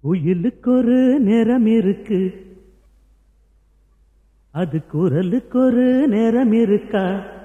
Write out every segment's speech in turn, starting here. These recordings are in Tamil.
குயிலுக்கு ஒரு நிறம் இருக்கு அது குரலுக்கு ஒரு நிறம் இருக்கா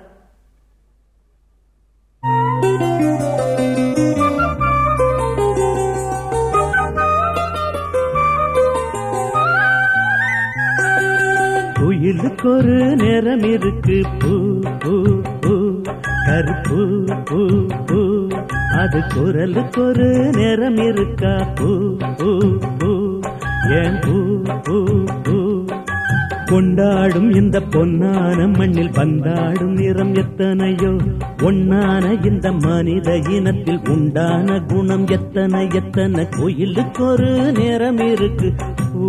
குயிலுக்கு ஒரு நிறம் இருக்கு பூ பூ பூ கருப்பு பூ பூ அது குரலுக்கு ஒரு நிறம் இருக்கா பூ பூ பூ ஏன் பூ பூ பூ கொண்டாடும் இந்த பொன்னான மண்ணில் பந்தாடும் நிறம் எத்தனையோ ஒன்னான இந்த மனித இனத்தில் உண்டான குணம் எத்தனை எத்தனை கோயிலுக்கு ஒரு நிறம் இருக்கு ஊ.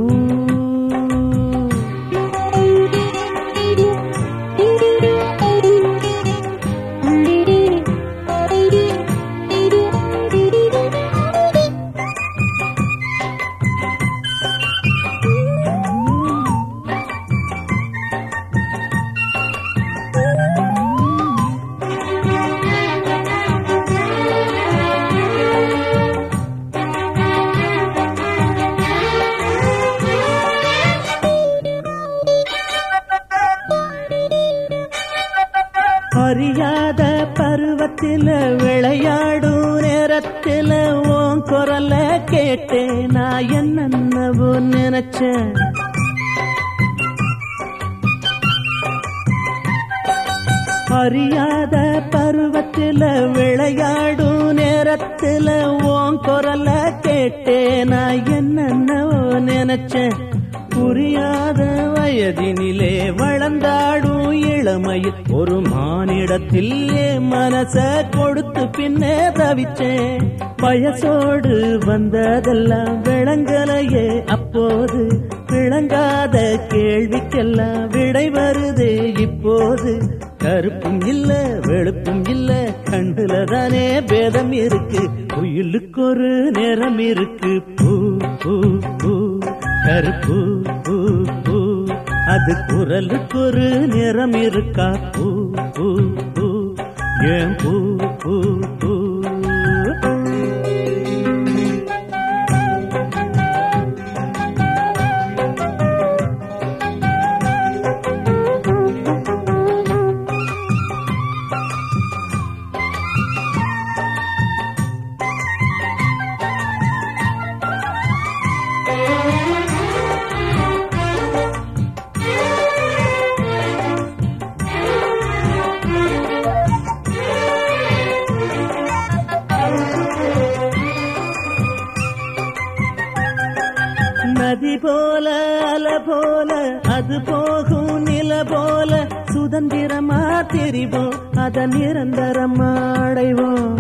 அறியாத பருவத்தில விளையாடும் நேரத்தில உன் குரல கேட்டேன் நான் என்னென்னவோ நினைச்சேன் அறியாத பருவத்தில விளையாடும் நேரத்தில உன் குரல கேட்டேன் நான் என்னென்னவோ நினைச்சேன் புரியாத வயதினிலே வளர்ந்தாடும் இளமையில் ஒரு மானிடத்தில் என் மனச கொடுத்து பின்னே தவிச்சேன் வயசோடு வந்ததெல்லாம் விளங்கலையே அப்போது விளங்காத கேள்விக்கெல்லாம் விடை வருது இப்போது கருப்பும் இல்ல வெளுப்பும் இல்ல கண்டுல தானே பேதம் இருக்கு குயிலுக்கு ஒரு நிறம் இருக்கு பூ பூ பூ கருப்பு பூ பூ அது குரலுக்கு ஒரு நிறம் இருக்கா பூ பூ பூ ஏன் பூ பூ பூ நதி போல அல போல அது போகும் நில போல சுதந்திரமா தெரிவோம் அத நிரந்தரமா அடைவோம்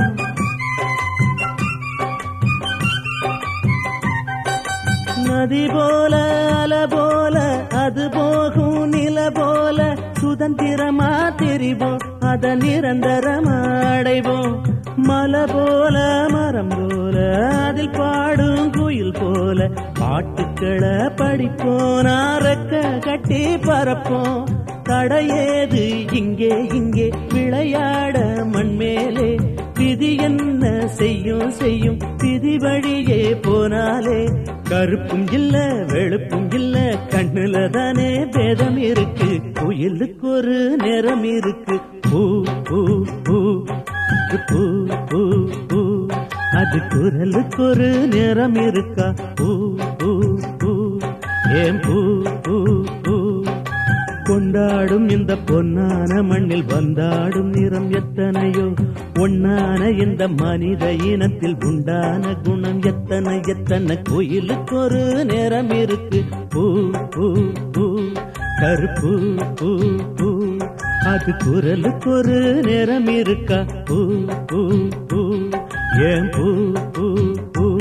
நதி போல அல போல அது போகும் நில போல சுதந்திரமா தெரிவோம் அத நிரந்தரமா அடைவோம் மலை போல மரம் போல அதில் பாடும் குயில் போல பாட்டுக்களை படிப்போம் ரெக்க கட்டி பறப்போம் தடையேது இங்கே இங்கே விளையாட மண்மேலே விதி என்ன செய்யும் செய்யும் விதி வழியே போனாலே கருப்பும் இல்ல வெளுப்பும் இல்ல கண்ணுல தானே பேதம் இருக்கு குயிலுக்கு ஒரு நிறம் இருக்கு பூ பூ பூ பூ பூ பூ அது குரலுக்கு ஒரு நிறம் இருக்கா பூ பூ பூ ஏன் பூ பூ பூ கொண்டாடும் இந்த பொன்னான மண்ணில் வந்தாடும் நிறம் எத்தனையோ ஒன்னான இந்த மனித இனத்தில் உண்டான குணம் எத்தனை எத்தனை கோயிலுக்கு ஒரு நிறம் இருக்கு பூ பூ பூ கருப்பு பூ பூ அது குரலுக்கு ஒரு நிறம் இருக்கா பூ பூ பூ ஏன் பூ பூ பூ